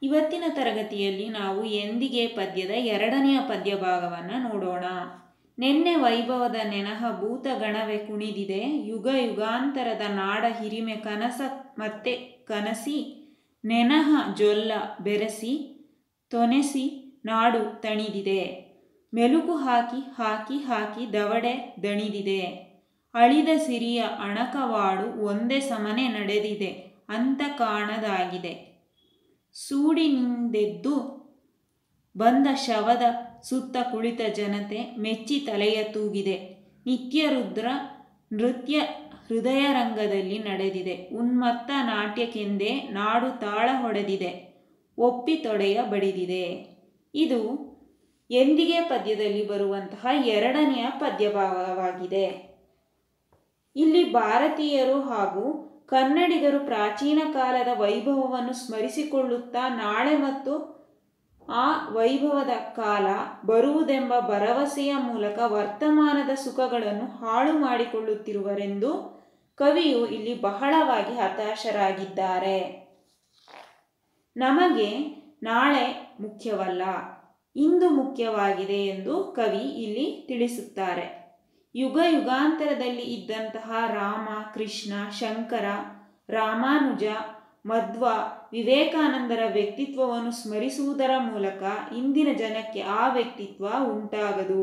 ಇವತ್ತಿನ ತರಗತಿಯಲ್ಲಿ ನಾವು ಎಂದಿಗೆ ಪದ್ಯದ ಎರಡನೆಯ ಪದ್ಯ ಭಾಗವನ್ನು ನೋಡೋಣ ನೆನ್ನೆ ವೈಭವದ ನೆನಹ ಭೂತ ಗಣವೇ ಕುಣಿದಿದೆ ಯುಗ ಯುಗಾಂತರದ ನಾಡ ಹಿರಿಮೆ ಕನಸ ಮತ್ತೆ ಕನಸಿ ನೆನಹ ಜೊಲ್ಲ ಬೆರೆಸಿ ತೊನೆಸಿ ನಾಡು ತಣಿದಿದೆ ಮೆಲುಕು ಹಾಕಿ ಹಾಕಿ ಹಾಕಿ ದವಡೆ ದಣಿದಿದೆ ಅಳಿದ ಸಿರಿಯ ಅಣಕವಾಡು ಒಂದೇ ಸಮನೆ ನಡೆದಿದೆ ಅಂತ ಕಾಣದಾಗಿದೆ ಸೂಡಿನಿಂದೆದ್ದು ಬಂದ ಶವದ ಸುತ್ತ ಕುಳಿತ ಜನತೆ ಮೆಚ್ಚಿ ತಲೆಯ ತೂಗಿದೆ ನಿತ್ಯರುದ್ರ ನೃತ್ಯ ಹೃದಯರಂಗದಲ್ಲಿ ನಡೆದಿದೆ ಉನ್ಮತ್ತ ನಾಟ್ಯಕ್ಕೆಂದೇ ನಾಡು ತಾಳ ಹೊಡೆದಿದೆ ಒಪ್ಪಿ ತೊಡೆಯ ಬಡಿದಿದೆ ಇದು ಎಂದಿಗೆ ಪದ್ಯದಲ್ಲಿ ಬರುವಂತಹ ಎರಡನೆಯ ಪದ್ಯ ಭಾಗವಾಗಿದೆ ಇಲ್ಲಿ ಭಾರತೀಯರು ಹಾಗೂ ಕನ್ನಡಿಗರು ಪ್ರಾಚೀನ ಕಾಲದ ವೈಭವವನ್ನು ಸ್ಮರಿಸಿಕೊಳ್ಳುತ್ತಾ ನಾಳೆ ಮತ್ತು ಆ ವೈಭವದ ಕಾಲ ಬರುವುದೆಂಬ ಭರವಸೆಯ ಮೂಲಕ ವರ್ತಮಾನದ ಸುಖಗಳನ್ನು ಹಾಳು ಮಾಡಿಕೊಳ್ಳುತ್ತಿರುವರೆಂದು ಕವಿಯು ಇಲ್ಲಿ ಬಹಳವಾಗಿ ಹತಾಶರಾಗಿದ್ದಾರೆ ನಮಗೆ ನಾಳೆ ಮುಖ್ಯವಲ್ಲ ಇಂದು ಮುಖ್ಯವಾಗಿದೆ ಎಂದು ಕವಿ ಇಲ್ಲಿ ತಿಳಿಸುತ್ತಾರೆ ಯುಗ ಯುಗಾಂತರದಲ್ಲಿ ಇದ್ದಂತಹ ರಾಮ ಕೃಷ್ಣ ಶಂಕರ ರಾಮಾನುಜ ಮಧ್ವ ವಿವೇಕಾನಂದರ ವ್ಯಕ್ತಿತ್ವವನ್ನು ಸ್ಮರಿಸುವುದರ ಮೂಲಕ ಇಂದಿನ ಜನಕ್ಕೆ ಆ ವ್ಯಕ್ತಿತ್ವ ಉಂಟಾಗದು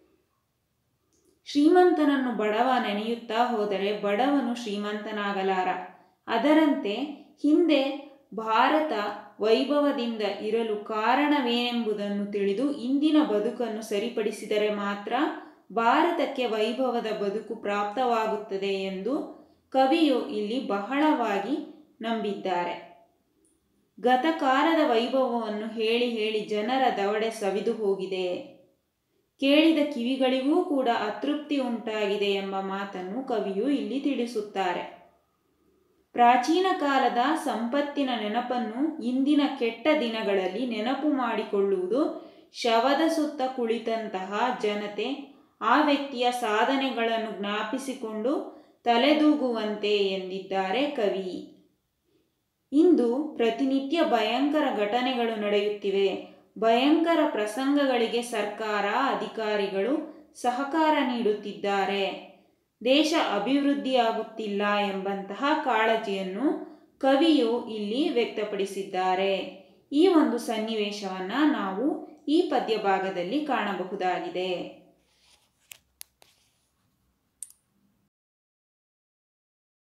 ಶ್ರೀಮಂತನನ್ನು ಬಡವ ನೆನೆಯುತ್ತಾ ಹೋದರೆ ಬಡವನು ಶ್ರೀಮಂತನಾಗಲಾರ ಅದರಂತೆ ಹಿಂದೆ ಭಾರತ ವೈಭವದಿಂದ ಇರಲು ಕಾರಣವೇನೆಂಬುದನ್ನು ತಿಳಿದು ಇಂದಿನ ಬದುಕನ್ನು ಸರಿಪಡಿಸಿದರೆ ಮಾತ್ರ ಭಾರತಕ್ಕೆ ವೈಭವದ ಬದುಕು ಪ್ರಾಪ್ತವಾಗುತ್ತದೆ ಎಂದು ಕವಿಯು ಇಲ್ಲಿ ಬಹಳವಾಗಿ ನಂಬಿದ್ದಾರೆ ಗತಕಾಲದ ವೈಭವವನ್ನು ಹೇಳಿ ಹೇಳಿ ಜನರ ದವಡೆ ಸವಿದು ಹೋಗಿದೆ ಕೇಳಿದ ಕಿವಿಗಳಿಗೂ ಕೂಡ ಅತೃಪ್ತಿ ಉಂಟಾಗಿದೆ ಎಂಬ ಮಾತನ್ನು ಕವಿಯು ಇಲ್ಲಿ ತಿಳಿಸುತ್ತಾರೆ ಪ್ರಾಚೀನ ಕಾಲದ ಸಂಪತ್ತಿನ ನೆನಪನ್ನು ಇಂದಿನ ಕೆಟ್ಟ ದಿನಗಳಲ್ಲಿ ನೆನಪು ಮಾಡಿಕೊಳ್ಳುವುದು ಶವದ ಸುತ್ತ ಕುಳಿತಂತಹ ಜನತೆ ಆ ವ್ಯಕ್ತಿಯ ಸಾಧನೆಗಳನ್ನು ಜ್ಞಾಪಿಸಿಕೊಂಡು ತಲೆದೂಗುವಂತೆ ಎಂದಿದ್ದಾರೆ ಕವಿ ಇಂದು ಪ್ರತಿನಿತ್ಯ ಭಯಂಕರ ಘಟನೆಗಳು ನಡೆಯುತ್ತಿವೆ ಭಯಂಕರ ಪ್ರಸಂಗಗಳಿಗೆ ಸರ್ಕಾರ ಅಧಿಕಾರಿಗಳು ಸಹಕಾರ ನೀಡುತ್ತಿದ್ದಾರೆ ದೇಶ ಅಭಿವೃದ್ಧಿಯಾಗುತ್ತಿಲ್ಲ ಎಂಬಂತಹ ಕಾಳಜಿಯನ್ನು ಕವಿಯು ಇಲ್ಲಿ ವ್ಯಕ್ತಪಡಿಸಿದ್ದಾರೆ ಈ ಒಂದು ಸನ್ನಿವೇಶವನ್ನು ನಾವು ಈ ಪದ್ಯ ಭಾಗದಲ್ಲಿ ಕಾಣಬಹುದಾಗಿದೆ